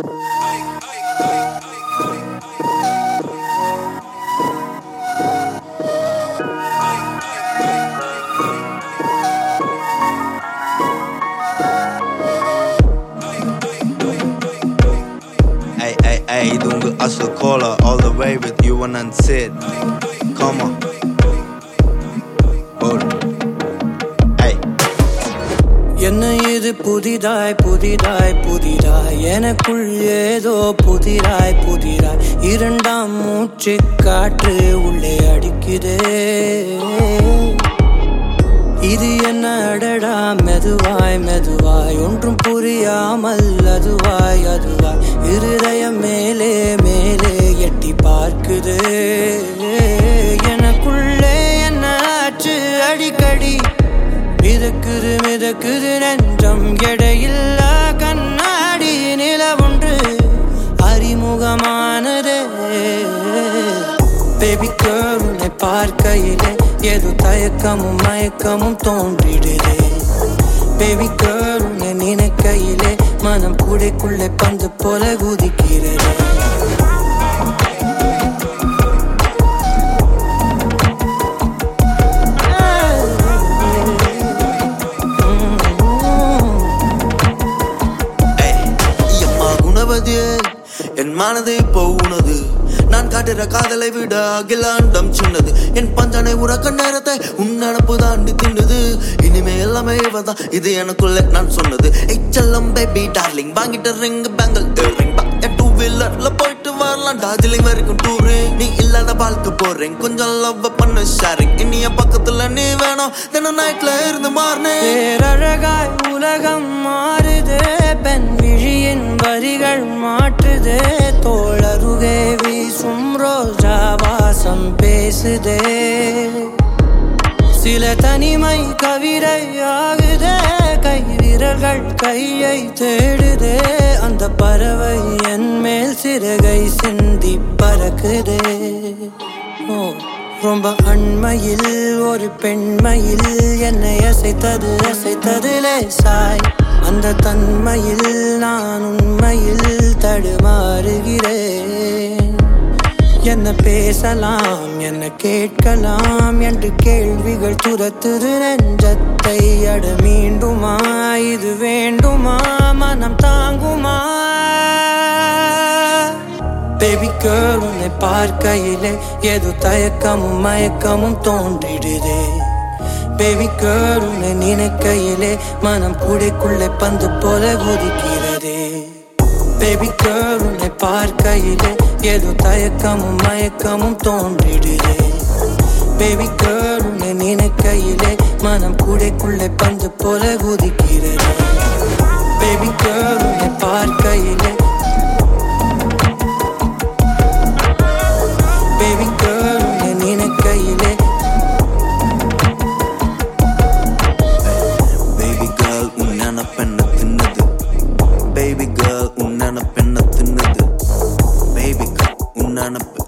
Ay, ay, ay, இது உங்க அசல் cola all the way with you and unsaid. Come on. Hold. Ay. என்ன இது புதிதாய் புதிதாய் புதிதாய் எனக்குள் ஏதோ புதிராய் புதிராய் இரண்டாம் மூச்சு காற்று உள்ளே அடிக்குதே இது என்ன அடடா மெதுவாய் மெதுவாய் ஒன்றும் புரியாமல் அதுவாய் அதுவாய் இருதயம் மேலே மேலே எட்டி பார்க்குது எனக்குள்ளே என்ன ஆச்சு அடிக்கடி மிதக்குது மிதக்குது நெஞ்சம் எடையில்லா கண்ணாடி நிலவொன்று அறிமுகமானதே பேபி கேர்ள் உன்னை பார்க்கையிலே ஏதோ தயக்கமும் மயக்கமும் தோன்றிடுதே பேபி கேர்ள் உன்னை நினைக்கையிலே மனம் கூடைக்குள்ளே பந்து போல குதிக்கிறது ஐயம்மா குணவதியே என் மனது இப்போ உனது நான் காட்டுற காதலை விட அகிலாண்டம் சின்னது என் பஞ்சனை உறக்க நேரத்தை உன் நினப்பு தாண்டி தின்னுது இனிமே எல்லாமே இவதான் இது எனக்குள்ள நான் சொன்னது எச்சல்லம் பேபி டார்லிங் வாங்கிட்ட ரிங் பேங்கல் ரிங் டூ வீலர்ல போயிட்டு வரலாம் டார்ஜிலிங் வரைக்கும் டூரு நீ இல்லாத வாழ்க்கை போறேன் கொஞ்சம் லவ் பண்ண ஷேரிங் இனிய பக்கத்துல நீ வேணும் தினம் நைட்ல இருந்து மாறினேன் பேரழகாய் உலகம் மாறுதே பெண் விழியின் வரிகள் மாற்றுதே தோழருகே வீசும் ரோஜா வாசம் பேசுதே சில தனிமை கவிதை ஆகுதே கை விரல்கள் கையை தேடுதே அந்த பறவை என் மேல் சிறகை சிந்தி பறக்குதே ஓ ரொம்ப அண்மையில் ஒரு பெண்மையில் என்னை அசைத்தது அசைத்தது லேசாய் அந்த தன்மையில் நான் உண்மையில் தடுமாறுகிறேன் என்ன பேசலாம் என்ன கேட்கலாம் என்று கேள்விகள் துரத்துது நெஞ்சத்தை அட மீண்டுமா இது வேண்டுமா மனம் தாங்குமா பேபி கேர்ள் உன்னை பார்க்கையிலே ஏதோ தயக்கமும் மயக்கமும் தோன்றிடுதே பேபி கேர்ள் உன்னை நினைக்கையிலே மனம் கூடைக்குள்ளே பந்து போல குதிக்கிறதே பேபி கேர்ள் உன்னை பார்க்கையிலே ஏதோ தயக்கமும் மயக்கமும் தோன்றிடுதே பேபி கேர்ள் உன்னை நினைக்கையிலே மனம் கூடைக்குள்ளே பந்து போல குதிக்கிறது பேபி கேர்ள் உன்னை பார்க்கையிலே பேபி கேர்ள் உன்னை நினைக்கையிலே பேபி கேர்ள் உன்னான பெண்ண தின்னது பேபி கேர்ள் உன்னான பெண்ண தின்னது பேபி கேர்ள் உன்னான பெ-